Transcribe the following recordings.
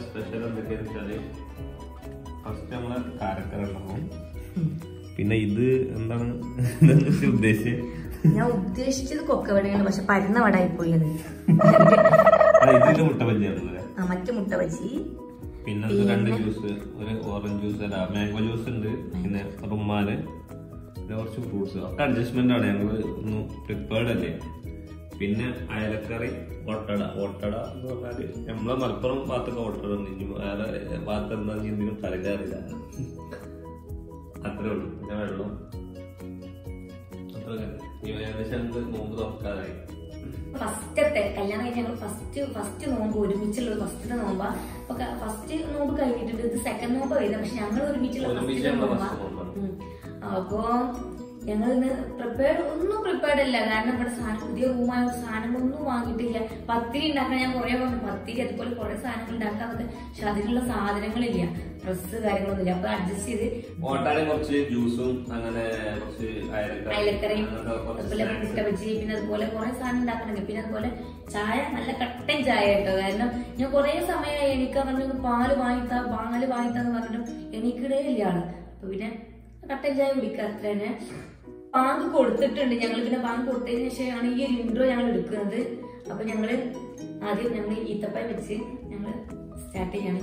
Special എന്തൊക്കെയാന്ന് വെച്ചാല് first നമ്മള് കാരക്കര ഉണ്ടാവും പിന്നെ ഇത് എന്താണ് ഇതെന്ന് വെച്ചാ ഉദ്ദേശിച്ചത് ഞാൻ ഉദ്ദേശിച്ചത് കൊക്കവടയാണ് പക്ഷെ പരുന്ന വടായി പോയി അത് ആ, ഇതിന്റെ മുട്ട ബജിയാണല്ലേ ആ മറ്റു മുട്ട ബജി പിന്നെ ഇത് രണ്ട് ജ്യൂസ് ഒരു ഓറഞ്ച് ജ്യൂസ് അല്ല മാംഗോ ജ്യൂസ് ഉണ്ട് പിന്നെ റുമാല് പിന്നെ കുറച്ച് ഫ്രൂട്ട്സ് ഒക്കെ അഡ്ജസ്റ്റ്മെന്റ് ആണ് ഞങ്ങൾ ഒന്നും പ്രിപ്പയർഡ് അല്ലേ പിന്നെ അയലക്കറി ഒട്ടട ഒട്ടട എന്ന് പറഞ്ഞാല് നമ്മളെ മലപ്പുറം ഭാഗത്തൊക്കെ ഒട്ടട ഉണ്ട് ഇനി വേറെ ഭാഗത്ത് എന്താ എന്തിനും പലകാറില്ല അത്രേ ഉള്ളൂ പിന്നെ വെള്ളം അത്ര ഏകദേശം നമുക്ക് നോമ്പ് തുറക്കാറായി ഫസ്റ്റത്തെ കല്യാണം കഴിഞ്ഞ ഞങ്ങൾ ഫസ്റ്റ് ഫസ്റ്റ് നോമ്പ് ഒരുമിച്ചുള്ള ഫസ്റ്റത്തെ നോമ്പാ അപ്പൊ ഫസ്റ്റ് നോമ്പ് കഴിഞ്ഞിട്ടുണ്ട് ഇത് സെക്കൻഡ് നോമ്പ് വരുന്നത് പക്ഷെ ഞങ്ങൾ ഒരുമിച്ചുള്ള ഒരുമിച്ച് ഫസ്റ്റ് ഞങ്ങള് നോമ്പാ first നോമ്പാണ്. ഉം. അപ്പോ ഞങ്ങൾ ഇന്ന് പ്രിപ്പയർഡ് ഒന്നും പ്രിപ്പയർഡ് അല്ല കാരണം ഇവിടെ സാധനം പുതിയ റൂമായ സാധനങ്ങളൊന്നും വാങ്ങിയിട്ടില്ല പത്തിരി ഉണ്ടാക്കാൻ ഞാൻ കുറെ പറഞ്ഞു പത്തിരി അതുപോലെ കുറെ സാധനങ്ങൾ ഉണ്ടാക്കാന്നൊക്കെ പക്ഷെ അതിനുള്ള സാധനങ്ങളില്ല ഡ്രസ്സ് കാര്യങ്ങളൊന്നുമില്ല അപ്പൊ അഡ്ജസ്റ്റ് ചെയ്ത് ഓട്ടാടെ കുറച്ച് ജ്യൂസും അങ്ങനെ കുറച്ച് അയലക്കറി അയലക്കറിയും അങ്ങനത്തെ കുറച്ച് അതുപോലെ snacks. മുട്ട ബജി പിന്നെ അതുപോലെ കുറെ സാധനം ഉണ്ടാക്കണമെങ്കിൽ പിന്നെ അതുപോലെ ചായ നല്ല കട്ടൻ ചായ കേട്ടോ കാരണം ഞാൻ കുറെ സമയമായി എണീക്കാൻ പറഞ്ഞു പാല് വാങ്ങിത്താ പാല് വാങ്ങിത്താന്ന് പറഞ്ഞിട്ടും എണീക്കിടേ ഇല്ല ആള് അപ്പൊ പിന്നെ കട്ടൻ ചായ കുടിക്കുക അത്ര തന്നെ ബാങ്ക് കൊടുത്തിട്ടുണ്ട് ഞങ്ങൾ പിന്നെ ബാങ്ക് കൊടുത്തതിന് ശേഷമാണ് ഈ ഒരു ഇൻട്രോ ഞങ്ങൾ എടുക്കുന്നത് അപ്പൊ ഞങ്ങള് ആദ്യം ഞങ്ങൾ ഈത്തപ്പായ വെച്ച് ഞങ്ങൾ സ്റ്റാർട്ട് ചെയ്യാണ്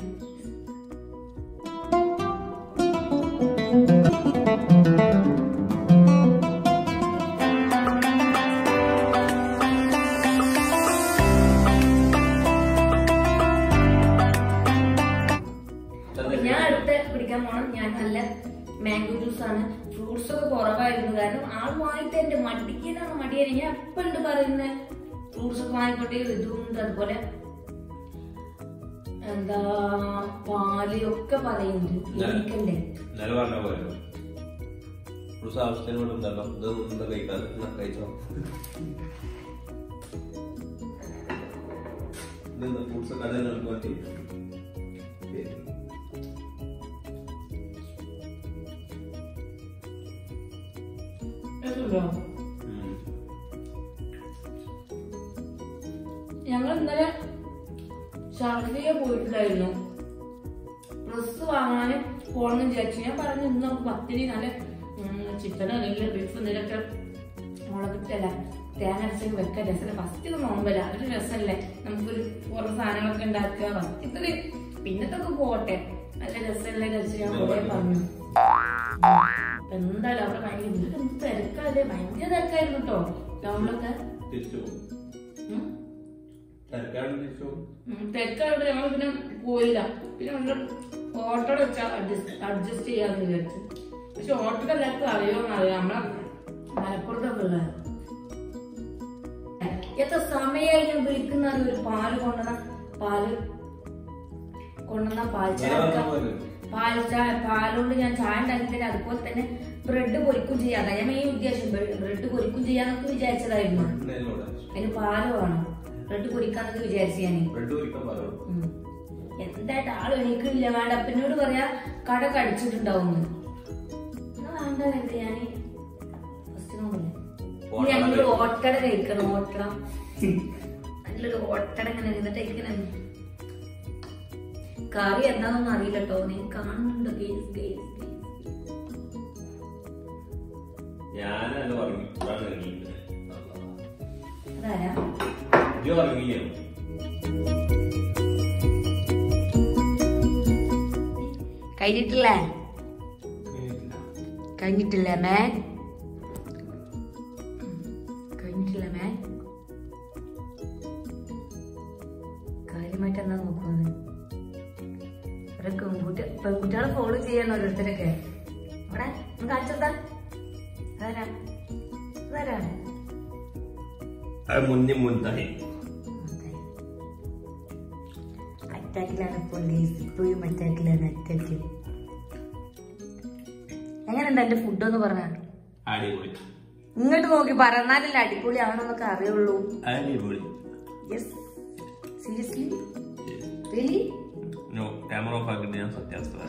അപ്പൊ ഞാൻ അടുത്ത് പിടിക്കാൻ പോണം ഞാൻ നല്ല മാംഗോ ജ്യൂസ് ആണ് ഫ്രൂട്ട്സ് ഒക്കെ കുറവായിരുന്നു കാരണം ആൾ വാങ്ങിട്ട് എന്റെ മടിക്കാനാണ് മടിയാണ് ഞാൻ എപ്പോഴും ഉണ്ട് പറയുന്നത് ഫ്രൂട്ട്സ് ഒക്കെ വാങ്ങിക്കോട്ടെ ഇതും ഉണ്ട് അതുപോലെ എന്താ പാല് ഒക്കെ പറയുന്നുണ്ട് എനിക്കല്ലേ ഇന്നലെ പറഞ്ഞ പോലെ ഒരു ആവശ്യത്തിന് കൊണ്ട് ഉണ്ടല്ലോ ഇത് എന്താ കഴിക്കാതെ എന്നാ കഴിച്ചോ ഇതെന്താ ഫ്രൂട്ട്സ് കടയിൽ നൽകുവാൻ ഞങ്ങൾ ഇന്നലെ ഷർദിയ പോയിട്ടുണ്ടായിരുന്നു ഡ്രസ് വാങ്ങാന് പോകണമെന്ന് വിചാരിച്ചു ഞാൻ പറഞ്ഞു ഇന്ന് നമുക്ക് പത്തിരി നല്ല ചിക്കനോ അല്ലെങ്കിൽ ബീഫ് എന്തെങ്കിലുമൊക്കെ മുളകിട്ടല്ല തേങ്ങ അരച്ചൊക്കെ വെക്കാൻ രസമല്ല ഫസ്റ്റ് നോമ്പല്ല അതൊരു രസമല്ലേ നമുക്കൊരു കുറെ സാധനങ്ങളൊക്കെ ഉണ്ടാക്കുക ഫസ്റ്റ് ഇത്തിരി പിന്നത്തൊക്കെ പോട്ടെ നല്ല രസമല്ലേ കഴിച്ച് ഞാൻ കുറെ പറഞ്ഞു എന്തായാലും അവിടെ ഭയങ്കര ഇതിലൊക്കെ എന്ത് തിരക്കല്ലേ ഭയങ്കര തിരക്കായിരുന്നു കേട്ടോ ടൗണിലൊക്കെ തിരിച്ചു പോകും ഉം. തിരക്കാണ് തിരിച്ചു പോകും ഉം, തിരക്കായോണ്ട് ഞങ്ങൾ പിന്നെ പോയില്ല പിന്നെ നമ്മൾ ഓട്ടോ വെച്ചാൽ അഡ്ജസ്റ്റ് അഡ്ജസ്റ്റ് ചെയ്യാന്ന് വിചാരിച്ചു പക്ഷെ ഓട്ടോ എല്ലാവർക്കും അറിയുമെന്ന് അറിയാം നമ്മളെ മലപ്പുറത്തൊക്കെ ഉള്ള എത്ര സമയമായി ഞാൻ വിളിക്കുന്ന ഒരു പാല് കൊണ്ടുവന്ന പാല് കൊണ്ടുവന്ന പാൽ ചായ എടുക്കാം. പാൽ ചായ പാലുകൊണ്ട് ഞാൻ ചായ ഉണ്ടാക്കി തരാം അതുപോലെ തന്നെ ബ്രെഡ് പൊരിക്കും ചെയ്യാം അതാ ഞാൻ മെയിൻ ഉദ്ദേശം ബ്രെഡ് പൊരിക്കും ചെയ്യാന്നൊക്കെ വിചാരിച്ചതായിരുന്നു അതിന് പാല് വേണം ബ്രെഡ് പൊരിക്കാന്നൊക്കെ വിചാരിച്ചു ഞാൻ ബ്രെഡ് പൊരിക്കാൻ പറയണം ഉം. എന്തായിട്ട് ആള് എണീക്കില്ല വേണ്ട അപ്പനോട് പറയാ കട കടിച്ചിട്ടുണ്ടാവും വേണ്ട വേണ്ട ഞാന് ഫസ്റ്റ് നോക്കല്ലേ ഓട്ടട ഞങ്ങള് ഓട്ടട കഴിക്കണം ഓട്ടട നല്ലൊരു ഓട്ടട ഇങ്ങനെ ഇരുന്നിട്ട് കഴിക്കണം കറി എന്താണെന്നൊന്നും അറിയില്ല കേട്ടോ നീ കാണുന്നുണ്ടോ ഗെയ്സ് ഗെയ്സ് ഞാനല്ല പറഞ്ഞു ഇതാണ് ഇറങ്ങിയത് അതാരാ ഇജ്ജ് ഇറങ്ങിയോ കഴിഞ്ഞിട്ടില്ലേ കഴിഞ്ഞിട്ടില്ല മേ കഴിഞ്ഞിട്ടില്ല മേ കാര്യമായിട്ട് എന്താ നോക്കുന്നത് ഇവിടെ പെൺകുട്ടി പെൺകുട്ടികളെ ഫോളോ ചെയ്യണം ഓരോരുത്തരൊക്കെ അവിടെ ഒന്ന് കാണിച്ചെടുത്താ അതാരാ അതാരാണ് അത് മുന്നേ മുന്നായി അറ്റാക്കിലാണ് പോലീസ് ഇപ്പോഴും അറ്റാക്കിലാണ് അറ്റാക്ക് എങ്ങനെയുണ്ട് എന്റെ ഫുഡ് എന്ന് പറഞ്ഞ അടിപൊളി ഇങ്ങോട്ട് നോക്കി പറഞ്ഞാലല്ലേ അടിപൊളിയാണെന്നൊക്കെ അറിയുള്ളൂ അടിപൊളി yes seriously really no camera off ആക്കിയിട്ട് ഞാൻ സത്യാവസ്ഥ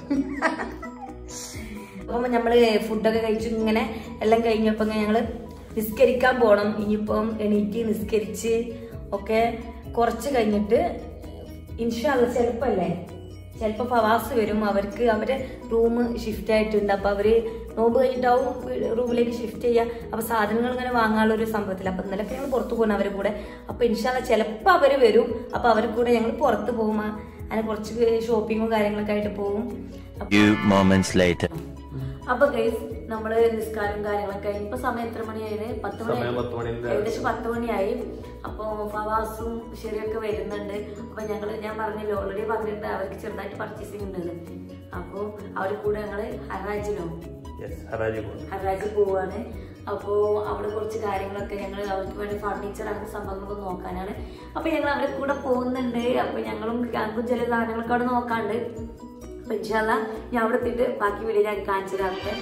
അപ്പം നമ്മള് ഫുഡൊക്കെ കഴിച്ചു ഇങ്ങനെ എല്ലാം കഴിഞ്ഞപ്പോ ഇങ്ങനെ ഞങ്ങള് നിസ്കരിക്കാൻ പോണം ഇനിയിപ്പം എണീറ്റ് നിസ്കരിച്ച് ഒക്കെ കുറച്ച് കഴിഞ്ഞിട്ട് ഇൻഷാല്ല ചെലപ്പല്ലേ ചിലപ്പോൾ ഫവാസ് വരും അവർക്ക് അവരെ റൂം ഷിഫ്റ്റ് ആയിട്ടുണ്ട് അപ്പൊ അവര് നോമ്പ് കഴിഞ്ഞിട്ടാവും റൂമിലേക്ക് ഷിഫ്റ്റ് ചെയ്യുക അപ്പൊ സാധനങ്ങൾ ഇങ്ങനെ വാങ്ങാനുള്ള ഒരു സംഭവത്തിൽ അപ്പൊ ഇന്നലെ ഞങ്ങൾ പുറത്തു പോകുന്നു അവരുടെ കൂടെ അപ്പൊ ഇൻഷാല്ല ചിലപ്പോൾ അവര് വരും അപ്പൊ അവരുടെ കൂടെ ഞങ്ങൾ പുറത്ത് പോകും അങ്ങനെ കുറച്ച് ഷോപ്പിങ്ങും കാര്യങ്ങളൊക്കെ ആയിട്ട് പോകും Few moments later. അപ്പൊ ഗൈസ് നമ്മള് നിസ്കാരം കാര്യങ്ങളൊക്കെ കഴിഞ്ഞ് ഇപ്പൊ സമയം എത്ര മണിയായത് പത്ത് മണി സമയം പത്ത് മണിന്റെ ഏകദേശം പത്ത് മണിയായി അപ്പൊ ഫവാസും ശരിയൊക്കെ വരുന്നുണ്ട് അപ്പൊ ഞങ്ങള് ഞാൻ പറഞ്ഞില്ല ഓൾറെഡി പറഞ്ഞിട്ടുണ്ട് അവർക്ക് ചെറുതായിട്ട് പർച്ചേസിംഗ് ഉണ്ടെന്ന് അപ്പൊ അവരുടെ കൂടെ ഞങ്ങള് ഹറാജിനോ യെസ് ഹറാജി പോകും ഹറാജ് പോവാണ് അപ്പോ അവിടെ കുറച്ച് കാര്യങ്ങളൊക്കെ ഞങ്ങൾ അവർക്ക് വേണ്ടി ഫർണിച്ചർ അങ്ങനത്തെ സംഭവങ്ങളൊക്കെ നോക്കാനാണ് അപ്പൊ ഞങ്ങൾ അവരുടെ കൂടെ പോകുന്നുണ്ട് അപ്പൊ ഞങ്ങളും ഞങ്ങൾക്കും ചില സാധനങ്ങളൊക്കെ അവിടെ നോക്കാണ്ട് അപ്പൊ ഇൻഷാല്ല ഞാൻ അവിടെ എത്തിയിട്ട് ബാക്കി വീഡിയോ ഞാൻ കാണിച്ചു തരാമത്തെ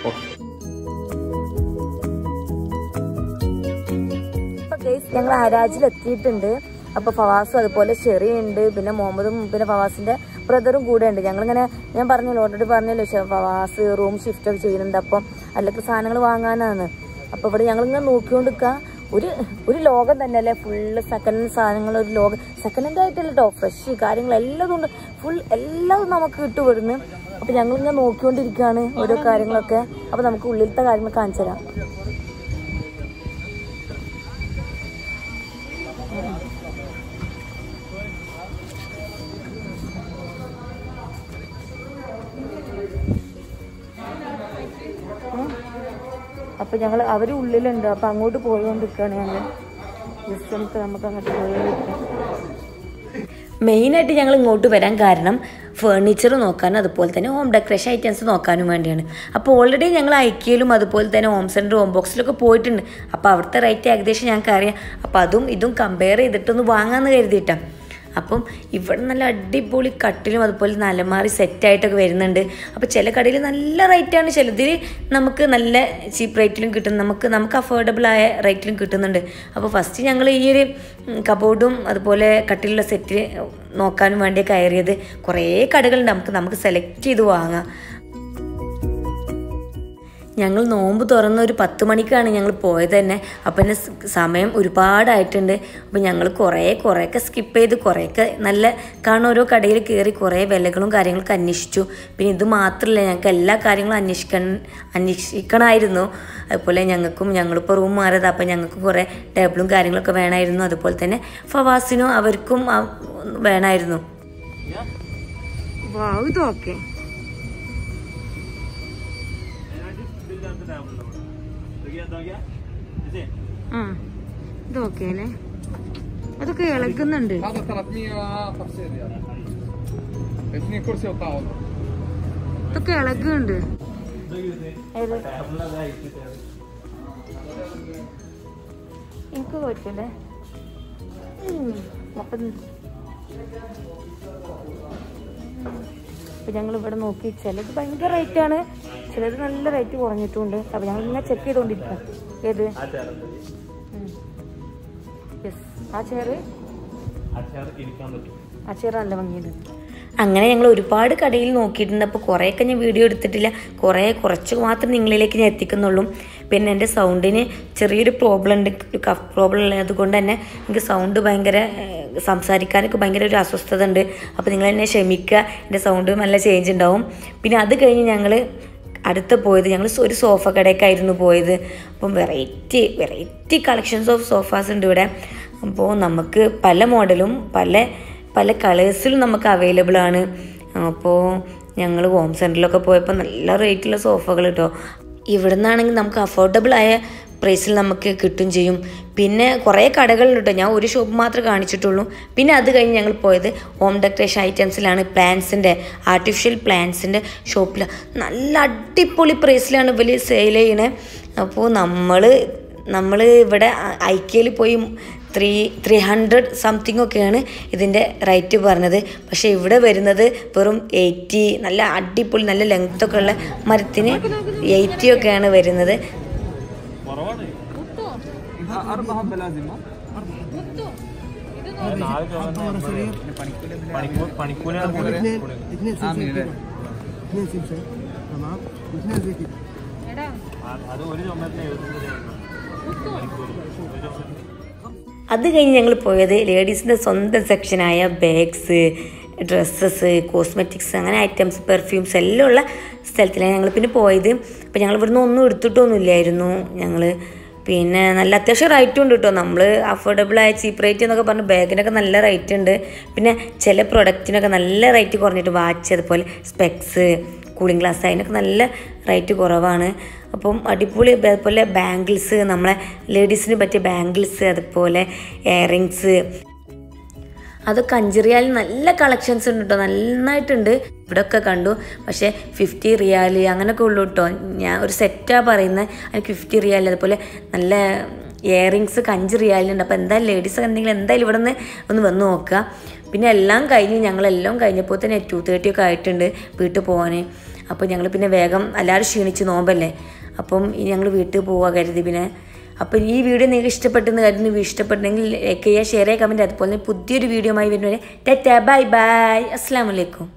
ഇപ്പൊ ഗൈസ് ഞങ്ങൾ ഹരാജിൽ എത്തിയിട്ടുണ്ട് അപ്പൊ ഫവാസും അതുപോലെ ഷെറി ഉണ്ട് പിന്നെ മുഹമ്മദും പിന്നെ ഫവാസിന്റെ ബ്രദറും കൂടെ ഉണ്ട് ഞങ്ങളിങ്ങനെ ഞാൻ പറഞ്ഞല്ലോ ഓൾറെഡി പറഞ്ഞല്ലോ ഷെ- ഫവാസ് റൂം ഷിഫ്റ്റ് ഒക്കെ ചെയ്യുന്നുണ്ട് അപ്പം അതിലൊക്കെ സാധനങ്ങൾ വാങ്ങാനാണ് അപ്പൊ ഇവിടെ ഞങ്ങളിങ്ങനെ നോക്കിക്കൊണ്ടിരിക്കുക ഒരു ഒരു ലോകം തന്നെ അല്ലേ ഫുള്ള് സെക്കൻഡ് ഹാൻഡ് സാധനങ്ങൾ ഒരു ലോകം സെക്കൻഡ് ഹാൻഡ് ആയിട്ടല്ല കേട്ടോ ഫ്രഷ് കാര്യങ്ങൾ എല്ലാം ഉണ്ട് ഫുൾ എല്ലാം നമുക്ക് കിട്ടും ഇവിടുന്ന് അപ്പൊ ഞങ്ങളിങ്ങനെ നോക്കിക്കൊണ്ടിരിക്കുകയാണ് ഓരോ കാര്യങ്ങളൊക്കെ അപ്പൊ നമുക്ക് ഉള്ളിലത്തെ കാര്യങ്ങൾ കാണിച്ചു തരാം അപ്പൊ ഞങ്ങൾ അവര് ഉള്ളിലുണ്ട് അപ്പൊ അങ്ങോട്ട് പോയോണ്ടിരിക്കുകയാണ് ഞങ്ങൾ ജസ്റ്റ് നമുക്ക് നമുക്ക് അങ്ങോട്ട് പോയോണ്ടിരിക്കാം മെയിനായിട്ട് ഞങ്ങൾ ഇങ്ങോട്ട് വരാൻ കാരണം ഫേർണിച്ചർ നോക്കാനും അതുപോലെ തന്നെ ഹോം ഡെക്കറേഷൻ ഐറ്റംസ് നോക്കാനും വേണ്ടിയാണ് അപ്പോൾ ഓൾറെഡി ഞങ്ങൾ ഐക്യയിലും അതുപോലെ തന്നെ ഹോം സെൻറ്റർ ഹോം ബോക്സിലൊക്കെ പോയിട്ടുണ്ട് അപ്പോൾ അവിടുത്തെ റേറ്റ് ഏകദേശം ഞങ്ങൾക്ക് അറിയാം അപ്പോൾ അതും ഇതും കമ്പയർ ചെയ്തിട്ടൊന്ന് വാങ്ങാമെന്ന് കരുതിയിട്ടാണ് അപ്പം ഇവിടെ നല്ല അടിപൊളി കട്ടിലും അതുപോലെ നലമാറി സെറ്റായിട്ടൊക്കെ വരുന്നുണ്ട് അപ്പോൾ ചില കടയിൽ നല്ല റേറ്റാണ് ചിലതിൽ നമുക്ക് നല്ല ചീപ്പ് റേറ്റിലും കിട്ടും നമുക്ക് നമുക്ക് അഫോർഡബിൾ ആയ റേറ്റിലും കിട്ടുന്നുണ്ട് അപ്പോൾ ഫസ്റ്റ് ഞങ്ങൾ ഈ ഒരു കബോർഡും അതുപോലെ കട്ടിലുള്ള സെറ്റ് നോക്കാനും വേണ്ടി കയറിയത് കുറേ കടകളുണ്ട് നമുക്ക് നമുക്ക് സെലക്ട് ചെയ്ത് വാങ്ങാം ഞങ്ങൾ നോമ്പ് തുറന്ന ഒരു പത്ത് മണിക്കാണ് ഞങ്ങൾ പോയത് തന്നെ അപ്പം തന്നെ സ് സമയം ഒരുപാടായിട്ടുണ്ട് അപ്പം ഞങ്ങൾ കുറേ കുറേയൊക്കെ സ്കിപ്പ് ചെയ്ത് കുറേയൊക്കെ നല്ല കാരണം ഓരോ കടയിൽ കയറി കുറേ വിലകളും കാര്യങ്ങളൊക്കെ അന്വേഷിച്ചു പിന്നെ ഇത് മാത്രമല്ല ഞങ്ങൾക്ക് എല്ലാ കാര്യങ്ങളും അന്വേഷിക്കാൻ അന്വേഷിക്കണമായിരുന്നു അതുപോലെ ഞങ്ങൾക്കും ഞങ്ങളിപ്പോൾ റൂം മാറിയത് അപ്പം ഞങ്ങൾക്ക് കുറേ ടേബിളും കാര്യങ്ങളൊക്കെ വേണമായിരുന്നു അതുപോലെ തന്നെ ഫവാസിനും അവർക്കും ആ വേണമായിരുന്നു ഇത് ഓക്കെ ഇത് ഓക്കെ അല്ലേ അതൊക്കെ ഇളകുന്നുണ്ട് هذا 350 ريال اثنين كرسي وطاوله ഇതൊക്കെ ഇളകുന്നുണ്ട് എനിക്ക് പറ്റൂലേ അപ്പം അപ്പൊ ഞങ്ങൾ ഇവിടെ നോക്കി ചിലത് ഭയങ്കര റേറ്റ് ആണ് ചിലത് നല്ല റേറ്റ് കുറഞ്ഞിട്ടുണ്ട് അപ്പൊ ഞങ്ങൾ ഇങ്ങനെ ചെക്ക് ചെയ്തോണ്ടിരിക്കാം ഏത് യെസ് ആ ചെയറ് ഇരിക്കാൻ പറ്റും ആ ചെയർ നല്ല ഭംഗിയുണ്ട് അങ്ങനെ ഞങ്ങൾ ഒരുപാട് കടയിൽ നോക്കിയിട്ടുണ്ട് അപ്പോൾ കുറേയൊക്കെ ഞാൻ വീഡിയോ എടുത്തിട്ടില്ല കുറേ കുറച്ച് മാത്രം നിങ്ങളിലേക്ക് ഞാൻ എത്തിക്കുന്നുള്ളൂ പിന്നെ എൻ്റെ സൗണ്ടിന് ചെറിയൊരു പ്രോബ്ലം ഉണ്ട് ഒരു കഫ് പ്രോബ്ലം ഉള്ളത് കൊണ്ട് തന്നെ എനിക്ക് സൗണ്ട് ഭയങ്കര ഏഹ്, സംസാരിക്കാനൊക്കെ ഭയങ്കര ഒരു അസ്വസ്ഥത ഉണ്ട് അപ്പോൾ നിങ്ങൾ എന്നെ ക്ഷമിക്കുക എൻ്റെ സൗണ്ട് നല്ല ചേഞ്ച് ഉണ്ടാവും പിന്നെ അത് കഴിഞ്ഞ് ഞങ്ങൾ അടുത്ത പോയത് ഞങ്ങൾ ഒരു സോഫ കടയൊക്കെയായിരുന്നു പോയത് അപ്പം variety variety collections of sofas ഉണ്ട് ഇവിടെ അപ്പോൾ നമുക്ക് പല മോഡലും പല പല കളേഴ്സിലും നമുക്ക് അവൈലബിൾ ആണ് അപ്പോൾ ഞങ്ങൾ ഹോം സെൻറ്ററിലൊക്കെ പോയപ്പോൾ നല്ല റേറ്റുള്ള സോഫകൾ കേട്ടോ ഇവിടെ നിന്നാണെങ്കിൽ നമുക്ക് അഫോർഡബിൾ ആയ പ്രൈസിൽ നമുക്ക് കിട്ടും ചെയ്യും പിന്നെ കുറേ കടകളുണ്ട് കേട്ടോ ഞാൻ ഒരു ഷോപ്പ് മാത്രമേ കാണിച്ചിട്ടുള്ളൂ പിന്നെ അത് കഴിഞ്ഞ് ഞങ്ങൾ പോയത് ഹോം ഡെക്കറേഷൻ ഐറ്റംസിലാണ് പ്ലാന്റ്സിൻ്റെ ആർട്ടിഫിഷ്യൽ പ്ലാന്റ്സിൻ്റെ ഷോപ്പിൽ നല്ല അടിപൊളി പ്രൈസിലാണ് ഇവർ സെയിൽ ചെയ്യണേ അപ്പോൾ നമ്മൾ നമ്മൾ ഇവിടെ ഐക്യയിൽ പോയി ത്രീ ത്രീ ഹൺഡ്രഡ് സംതിങ് ഒക്കെയാണ് ഇതിൻ്റെ റേറ്റ് പറഞ്ഞത് പക്ഷേ ഇവിടെ വരുന്നത് വെറും എയ്റ്റി നല്ല അടിപൊളി നല്ല ലെങ്ത് ഒക്കെ ഉള്ള മരത്തിന് എയ്റ്റി ഒക്കെയാണ് വരുന്നത് أربعة بلازم പണിക്കൂലാണ് കൂടുതൽ عامل اثنين سمسم تمام واثنين زي كده അത് ഒരു ചുമത്തിന് എഴുപത്തഞ്ച് രൂപയാണ് അത് കഴിഞ്ഞ് ഞങ്ങൾ പോയത് ലേഡീസിൻ്റെ സ്വന്തം സെക്ഷനായ ബാഗ്സ് ഡ്രസ്സസ് കോസ്മെറ്റിക്സ് അങ്ങനെ ഐറ്റംസ് പെർഫ്യൂംസ് എല്ലാം ഉള്ള സ്ഥലത്തിലാണ് ഞങ്ങൾ പിന്നെ പോയത് അപ്പോൾ ഞങ്ങൾ ഇവിടുന്ന് ഒന്നും എടുത്തിട്ടൊന്നുമില്ലായിരുന്നു ഞങ്ങൾ പിന്നെ നല്ല അത്യാവശ്യം റേറ്റും ഉണ്ട് കേട്ടോ നമ്മൾ അഫോർഡബിൾ ആയ ചീപ്പ് റേറ്റ് എന്നൊക്കെ പറഞ്ഞ് ബാഗിനൊക്കെ നല്ല റേറ്റ് ഉണ്ട് പിന്നെ ചില പ്രൊഡക്റ്റിനൊക്കെ നല്ല റേറ്റ് കുറഞ്ഞിട്ട് വാച്ച് അതുപോലെ സ്പെക്സ് കൂളിംഗ് ഗ്ലാസ് അതിനൊക്കെ നല്ല റേറ്റ് കുറവാണ് അപ്പം അടിപൊളി അതുപോലെ ബാംഗിൾസ് നമ്മളെ ലേഡീസിന് പറ്റിയ ബാംഗിൾസ് അതുപോലെ ഇയറിങ്സ് അതൊക്കെ അഞ്ച് റിയാൽ നല്ല കളക്ഷൻസ് ഉണ്ട് കേട്ടോ നന്നായിട്ടുണ്ട് ഇവിടെ ഒക്കെ കണ്ടു പക്ഷേ ഫിഫ്റ്റി റിയാൽ അങ്ങനെയൊക്കെ ഉള്ളൂ കേട്ടോ ഞാൻ ഒരു സെറ്റാണ് പറയുന്നത് അതിന് ഫിഫ്റ്റി റിയാൽ അതുപോലെ നല്ല ഇയറിങ്സ് ഒക്കെ അഞ്ച് റിയാലുണ്ട് അപ്പോൾ എന്തായാലും ലേഡീസ് എന്തെങ്കിലും എന്തായാലും ഇവിടെ നിന്ന് ഒന്ന് വന്ന് നോക്കുക പിന്നെ എല്ലാം കഴിഞ്ഞ് ഞങ്ങളെല്ലാം കഴിഞ്ഞപ്പോൾ തന്നെ ടു തേർട്ടി ഒക്കെ ആയിട്ടുണ്ട് വീട്ടിൽ പോകാൻ അപ്പോൾ ഞങ്ങൾ പിന്നെ വേഗം എല്ലാവരും ക്ഷീണിച്ച് നോമ്പല്ലേ അപ്പം ഞങ്ങൾ വീട്ടിൽ പോവുക കരുതി പിന്നെ അപ്പോൾ ഈ വീഡിയോ നിങ്ങൾക്ക് ഇഷ്ടപ്പെട്ടെന്ന് കരുതുന്നു ഇഷ്ടപ്പെട്ടെങ്കിൽ ലൈക്ക് ചെയ്യുക ഷെയർ ചെയ്യുക കമൻറ്റ് അതുപോലെ തന്നെ പുതിയൊരു വീഡിയോ ആയി വരുന്നവരെ ടാറ്റാ ബൈ ബൈ അസ്സാം വലൈക്കും